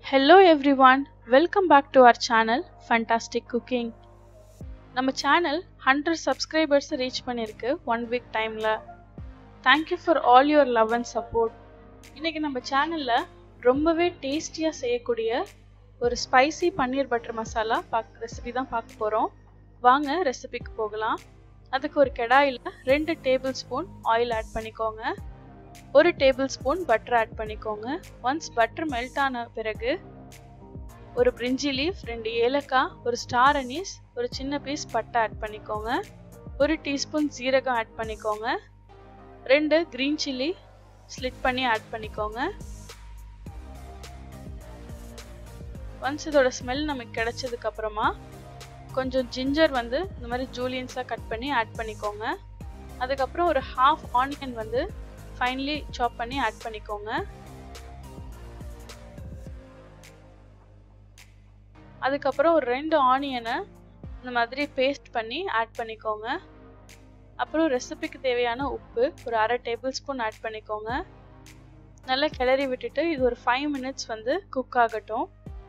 Hello everyone, welcome back to our channel Fantastic Cooking. நம்ம channel hundred subscribers reach பண்ணியிருக்கு one week டைமில் thank you for all your love and support இன்றைக்கி நம்ம சேனலில் ரொம்பவே டேஸ்டியாக செய்யக்கூடிய ஒரு ஸ்பைசி பன்னீர் பட்டர் மசாலா பாக் ரெசிபி தான் பார்க்க போகிறோம் வாங்க ரெசிபிக்கு போகலாம் அதுக்கு ஒரு கடாயில் ரெண்டு டேபிள் ஸ்பூன் ஆயில் ஆட் பண்ணிக்கோங்க ஒரு டேபிள் ஸ்பூன் பட்டர் ஆட் பண்ணிக்கோங்க ஒன்ஸ் பட்டர் மெல்ட் ஆன பிறகு ஒரு பிரிஞ்சி லீஃப் ரெண்டு ஏலக்காய் ஒரு ஸ்டார் அனீஸ் ஒரு சின்ன பீஸ் பட்டை ஆட் பண்ணிக்கோங்க ஒரு டீஸ்பூன் ஜீரகம் ஆட் பண்ணிக்கோங்க ரெண்டு க்ரீன் சில்லி ஸ்லிட் பண்ணி ஆட் பண்ணிக்கோங்க ஒன்ஸ் இதோட ஸ்மெல் நமக்கு கிடைச்சதுக்கு அப்புறமா கொஞ்சம் ஜிஞ்சர் வந்து இந்த மாதிரி ஜூலியன்ஸாக கட் பண்ணி ஆட் பண்ணிக்கோங்க அதுக்கப்புறம் ஒரு ஹாஃப் ஆனியன் வந்து ஃபைனலி சாப் பண்ணி ஆட் பண்ணிக்கோங்க அதுக்கப்புறம் ஒரு ரெண்டு ஆனியனை இந்த மாதிரி பேஸ்ட் பண்ணி ஆட் பண்ணிக்கோங்க அப்புறம் ரெசிபிக்கு தேவையான உப்பு ஒரு அரை டேபிள் ஸ்பூன் ஆட் பண்ணிக்கோங்க நல்லா கிளறி விட்டுட்டு இது ஒரு ஃபைவ் மினிட்ஸ் வந்து குக் ஆகட்டும்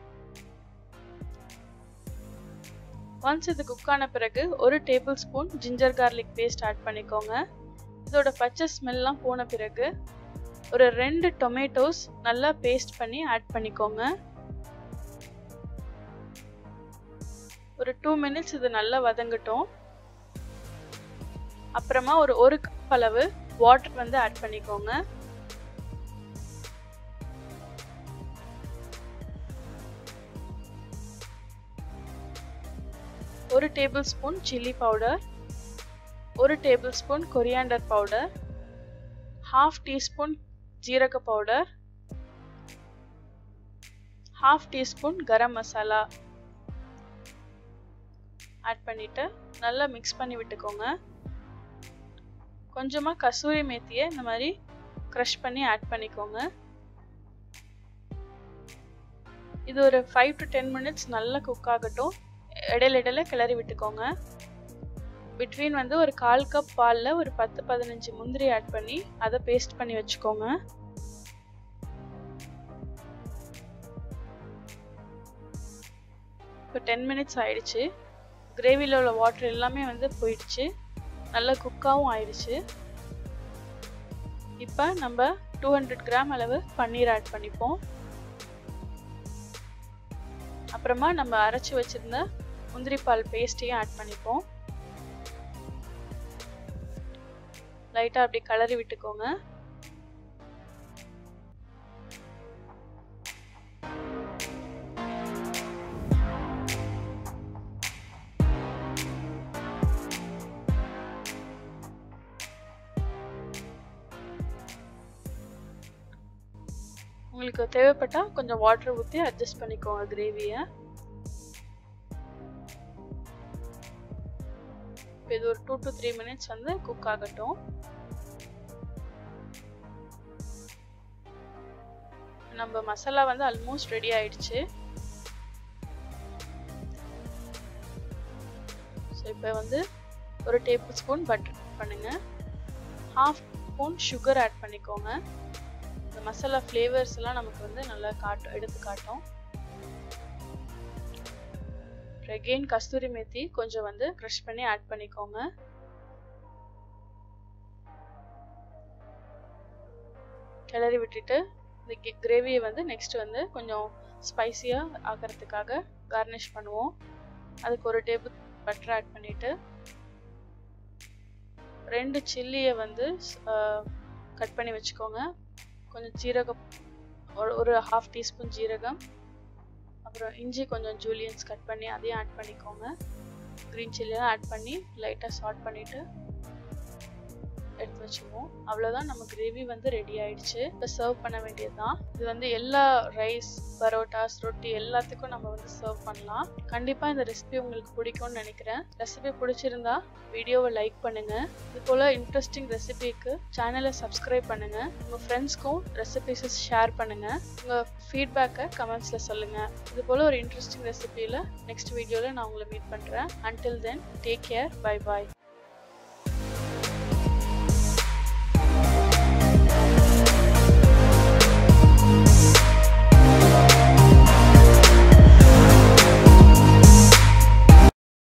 ஒன்ஸ் இது குக் ஆன பிறகு ஒரு tablespoon ginger garlic paste add பண்ணிக்கோங்க இதோட பச்சை ஸ்மெல்லாம் போன பிறகு ஒரு ரெண்டு டொமேட்டோஸ் நல்லா பேஸ்ட் பண்ணி ஆட் பண்ணிக்கோங்க ஒரு டூ மினிட்ஸ் இது நல்லா வதங்கட்டும் அப்புறமா ஒரு ஒரு கப் அளவு வாட்டர் வந்து ஆட் பண்ணிக்கோங்க ஒரு டேபிள் ஸ்பூன் சில்லி பவுடர் ஒரு tablespoon coriander powder half teaspoon ஜீரக powder half teaspoon garam masala add பண்ணிட்டு நல்லா மிக்ஸ் பண்ணி விட்டுக்கோங்க கொஞ்சமாக கசூரி மேத்தியை இந்த மாதிரி க்ரஷ் பண்ணி ஆட் பண்ணிக்கோங்க இது ஒரு ஃபைவ் டு டென் மினிட்ஸ் நல்லா குக் ஆகட்டும் இடையில இடையில கிளறி விட்டுக்கோங்க பிட்வீன் வந்து ஒரு கால் கப் பாலில் ஒரு பத்து பதினஞ்சு முந்திரி ஆட் பண்ணி அதை பேஸ்ட் பண்ணி வச்சுக்கோங்க இப்போ டென் மினிட்ஸ் ஆயிடுச்சு கிரேவியில் உள்ள வாட்டர் எல்லாமே வந்து போயிடுச்சு நல்லா குக்காகவும் ஆயிடுச்சு இப்போ நம்ம டூ ஹண்ட்ரட் கிராம் அளவு பன்னீர் ஆட் பண்ணிப்போம் அப்புறமா நம்ம அரைச்சி வச்சிருந்த முந்திரி பால் பேஸ்ட்டையும் ஆட் பண்ணிப்போம் லைட்டாக அப்படி கலரி விட்டுக்கோங்க உங்களுக்கு தேவைப்பட்டால் கொஞ்சம் வாட்டர் ஊற்றி அட்ஜஸ்ட் பண்ணிக்கோங்க கிரேவியை இப்போ இது ஒரு டூ டு த்ரீ மினிட்ஸ் வந்து குக் ஆகட்டும் நம்ம மசாலா வந்து ஆல்மோஸ்ட் ரெடி ஆயிடுச்சு ஸோ இப்போ வந்து ஒரு டேபிள் ஸ்பூன் பட்டர் பண்ணுங்க ஹாஃப் ஸ்பூன் சுகர் ஆட் பண்ணிக்கோங்க இந்த மசாலா ஃப்ளேவர்ஸ் எல்லாம் நமக்கு வந்து நல்லா காட்டும் எடுத்து காட்டும் அகெயின் கஸ்தூரி மேத்தி கொஞ்சம் வந்து க்ரஷ் பண்ணி ஆட் பண்ணிக்கோங்க கிளறி விட்டுட்டு இந்த கிரேவியை வந்து நெக்ஸ்ட் வந்து கொஞ்சம் ஸ்பைசியாக ஆகிறதுக்காக கார்னிஷ் பண்ணுவோம் அதுக்கு ஒரு டேபிள் பட்டர் ஆட் பண்ணிவிட்டு ரெண்டு சில்லியை வந்து கட் பண்ணி வச்சுக்கோங்க கொஞ்சம் ஜீரகம் ஒரு ஹாஃப் டீஸ்பூன் ஜீரகம் அப்புறம் இஞ்சி கொஞ்சம் ஜூலியன்ஸ் கட் பண்ணி அதையும் ஆட் பண்ணிக்கோங்க க்ரீன் சில்லியெல்லாம் ஆட் பண்ணி லைட்டாக சாட் பண்ணிவிட்டு எடுத்து வச்சுக்குவோம் அவ்வளோதான் நம்ம கிரேவி வந்து ரெடி ஆயிடுச்சு இப்போ சர்வ் பண்ண வேண்டியது தான் இது வந்து எல்லா ரைஸ் பரோட்டாஸ் ரொட்டி எல்லாத்துக்கும் நம்ம வந்து சர்வ் பண்ணலாம் கண்டிப்பாக இந்த ரெசிபி உங்களுக்கு பிடிக்கும்னு நினைக்கிறேன் ரெசிபி பிடிச்சிருந்தா வீடியோவை லைக் பண்ணுங்க இது போல் இன்ட்ரெஸ்டிங் ரெசிபிக்கு சேனலை சப்ஸ்கிரைப் பண்ணுங்க உங்கள் ஃப்ரெண்ட்ஸ்க்கும் ரெசிபிஸஸ் ஷேர் பண்ணுங்க உங்கள் ஃபீட்பேக்கை கமெண்ட்ஸில் சொல்லுங்க இது போல் ஒரு இன்ட்ரெஸ்டிங் ரெசிபியில் நெக்ஸ்ட் வீடியோவில் நான் உங்களை மீட் பண்ணுறேன் until then take care bye பாய்